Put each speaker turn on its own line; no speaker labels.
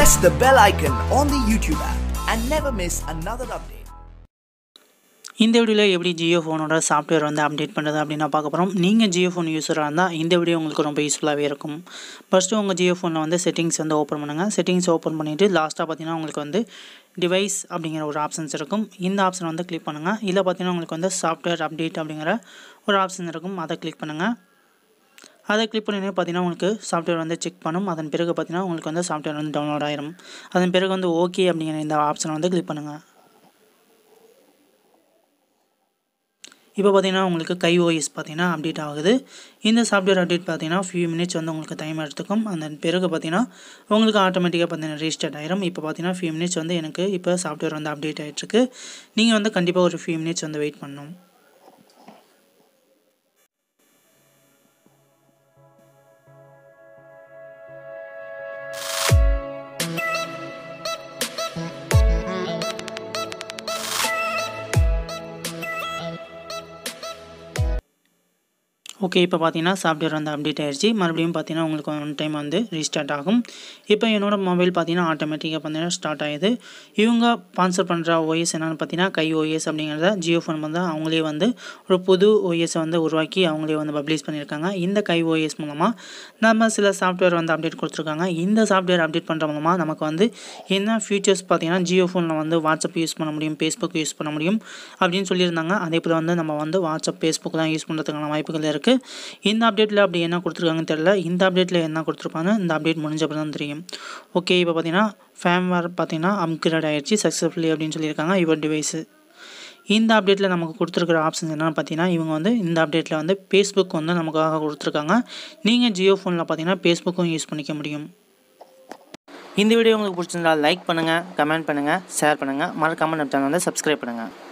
press the bell icon on the YouTube app and never miss another update.
இந்த வீடியோவில் எப்படி ஜியோ ஃபோனோட software வந்து அப்டேட் பண்ணுறது அப்படின்னு நான் பார்க்க போகிறோம் நீங்கள் ஜியோ ஃபோன் யூஸராக இருந்தால் இந்த வீடியோ உங்களுக்கு ரொம்ப யூஸ்ஃபுல்லாகவே இருக்கும் ஃபஸ்ட்டு உங்கள் ஜியோ ஃபோனில் வந்து செட்டிங்ஸ் வந்து ஓப்பன் பண்ணுங்கள் செட்டிங்ஸ் ஓப்பன் பண்ணிவிட்டு லாஸ்ட்டாக பார்த்தீங்கன்னா உங்களுக்கு வந்து டிவைஸ் அப்படிங்கிற ஒரு ஆப்ஷன்ஸ் இருக்கும் இந்த ஆப்ஷனை வந்து கிளிக் பண்ணுங்கள் இதில் பார்த்தீங்கன்னா உங்களுக்கு வந்து சாஃப்ட்வேர் அப்டேட் அப்படிங்கிற ஒரு ஆப்ஷன் இருக்கும் அதை கிளிக் பண்ணுங்கள் அதை கிளிக் பண்ணி பார்த்தீங்கன்னா உங்களுக்கு சாஃப்ட்வேர் வந்து செக் பண்ணும் அதன் பிறகு பார்த்தீங்கன்னா உங்களுக்கு வந்து சாஃப்ட்வேர் வந்து டவுன்லோட் ஆயிரும் அதன் பிறகு வந்து ஓகே அப்படிங்கிற இந்த ஆப்ஷனை வந்து கிளிக் பண்ணுங்கள் இப்போ பார்த்தீங்கன்னா உங்களுக்கு கை ஓஎஸ் பார்த்தீங்கன்னா அப்டேட் ஆகுது இந்த சாஃப்ட்வேர் அப்டேட் பார்த்தீங்கன்னா ஃபியூ மினிட்ஸ் வந்து உங்களுக்கு டைம் எடுத்துக்கும் அந்த பிறகு பார்த்தீங்கன்னா உங்களுக்கு ஆட்டோமேட்டிக்காக பார்த்தீங்கன்னா ரீஸ்டார்ட் ஆயிரும் இப்போ பார்த்தீங்கன்னா ஃபியூ மினிட்ஸ் வந்து எனக்கு இப்போ சாஃப்ட்வேர் வந்து அப்டேட் ஆகிட்டுருக்கு நீங்கள் வந்து கண்டிப்பாக ஒரு ஃபியூ மினிட்ஸ் வந்து வெயிட் பண்ணணும் ஓகே இப்போ பார்த்தீங்கன்னா சாஃப்ட்வேர் வந்து அப்டேட் ஆயிடுச்சு மறுபடியும் பார்த்தீங்கன்னா உங்களுக்கு ஒன் டைம் வந்து ரீஸ்டார்ட் ஆகும் இப்போ என்னோடய மொபைல் பார்த்தீங்கன்னா ஆட்டோமேட்டிக்காக பார்த்தீங்கன்னா ஸ்டார்ட் ஆகுது இவங்க ஸ்பான்சர் பண்ணுற ஓஎஸ் என்னென்னு பார்த்தீங்கன்னா கை ஓஎஸ் அப்படிங்கிறத ஜியோ ஃபோன் வந்து அவங்களே வந்து ஒரு புது ஓஎஸை வந்து உருவாக்கி அவங்களே வந்து பப்ளிஷ் பண்ணியிருக்காங்க இந்த கை ஓஎஸ் மூலமாக நம்ம சில சாஃப்ட்வேர் வந்து அப்டேட் கொடுத்துருக்காங்க இந்த சாஃப்ட்வேர் அப்டேட் பண்ணுற மூலமாக நமக்கு வந்து என்ன ஃபியூச்சர்ஸ் பார்த்தீங்கன்னா ஜியோ ஃபோனில் வந்து வாட்ஸ்அப் யூஸ் பண்ண முடியும் ஃபேஸ்புக் யூஸ் பண்ண முடியும் அப்படின்னு சொல்லியிருந்தாங்க அதே போல் வந்து நம்ம வந்து வாட்ஸ்அப் ஃபேஸ்புக் தான் யூஸ் பண்ணுறதுக்கான வாய்ப்புகள் இருக்குது இந்த அப்டேட்டில் அப்படி என்ன கொடுத்துருக்காங்கன்னு தெரியல இந்த அப்டேட்டில் என்ன கொடுத்துருப்பாங்க இந்த அப்டேட் முடிஞ்சப்பறம் தான் தெரியும் ஓகே இப்போ பார்த்தீங்கன்னா ஃபேம்வேர் பார்த்தீங்கன்னா அப்கிரேட் ஆகிடுச்சு சக்ஸஸ்ஃபுல்லி அப்படின்னு சொல்லியிருக்காங்க யுவர் டிவைஸு இந்த அப்டேட்டில் நமக்கு கொடுத்துருக்குற ஆப்ஷன்ஸ் என்னென்னு பார்த்தீங்கன்னா இவங்க வந்து இந்த அப்டேட்டில் வந்து ஃபேஸ்புக் வந்து நமக்காக கொடுத்துருக்காங்க நீங்கள் ஜியோ ஃபோனில் பார்த்தீங்கன்னா ஃபேஸ்புக்கும் யூஸ் பண்ணிக்க முடியும் இந்த வீடியோ உங்களுக்கு பிடிச்சிருந்தா லைக் பண்ணுங்கள் கமெண்ட் பண்ணுங்கள் ஷேர் பண்ணுங்கள் மறக்காமல் நம்ம சேனல் வந்து சப்ஸ்கிரைப் பண்ணுங்கள்